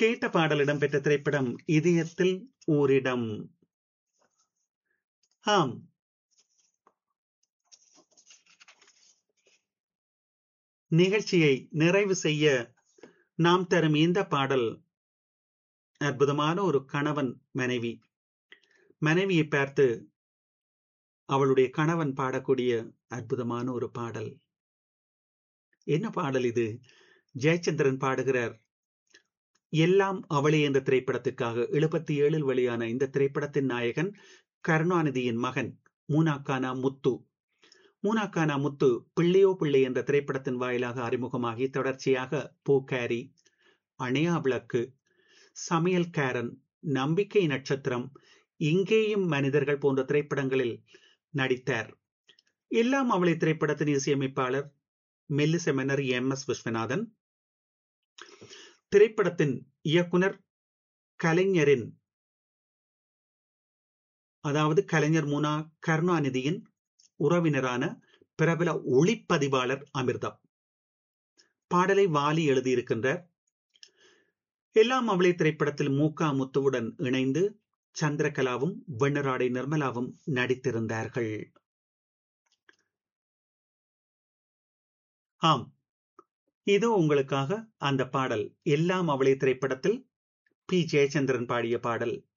கேட்ட பாடல் இடம்பெற்ற திரைப்படம் இதயத்தில் ஓரிடம் ஆம் நிகழ்ச்சியை நிறைவு செய்ய நாம் தரும் இந்த பாடல் அற்புதமான ஒரு கணவன் மனைவி மனைவியை பார்த்து அவளுடைய கணவன் பாடக்கூடிய அற்புதமான ஒரு பாடல் என்ன பாடல் இது ஜெயச்சந்திரன் பாடுகிறார் எல்லாம் அவளே என்ற திரைப்படத்திற்காக எழுபத்தி ஏழில் வெளியான இந்த திரைப்படத்தின் நாயகன் கருணாநிதியின் மகன் மூனாக்கானா முத்து மூனாக்கானா முத்து பிள்ளையோ பிள்ளை என்ற திரைப்படத்தின் வாயிலாக அறிமுகமாகி தொடர்ச்சியாக பூக்காரி அணையா விளக்கு சமையல்காரன் நம்பிக்கை நட்சத்திரம் இங்கேயும் மனிதர்கள் போன்ற திரைப்படங்களில் நடித்தார் எல்லாம் அவளை திரைப்படத்தின் இசையமைப்பாளர் மெல்லிசை மன்னர் எம் எஸ் விஸ்வநாதன் திரைப்படத்தின் இயக்குனர் கலைஞரின் அதாவது கலைஞர் முனா கருணாநிதியின் உறவினரான பிரபல ஒளிப்பதிவாளர் அமிர்தா பாடலை வாலி எழுதியிருக்கின்றார் எல்லாம் அவளை திரைப்படத்தில் மூகா முத்துவுடன் இணைந்து சந்திரகலாவும் வெண்ணராடை நிர்மலாவும் நடித்திருந்தார்கள் ஆம் இதோ உங்களுக்காக அந்த பாடல் எல்லாம் அவளை திரைப்படத்தில் பி ஜெயச்சந்திரன் பாடிய பாடல்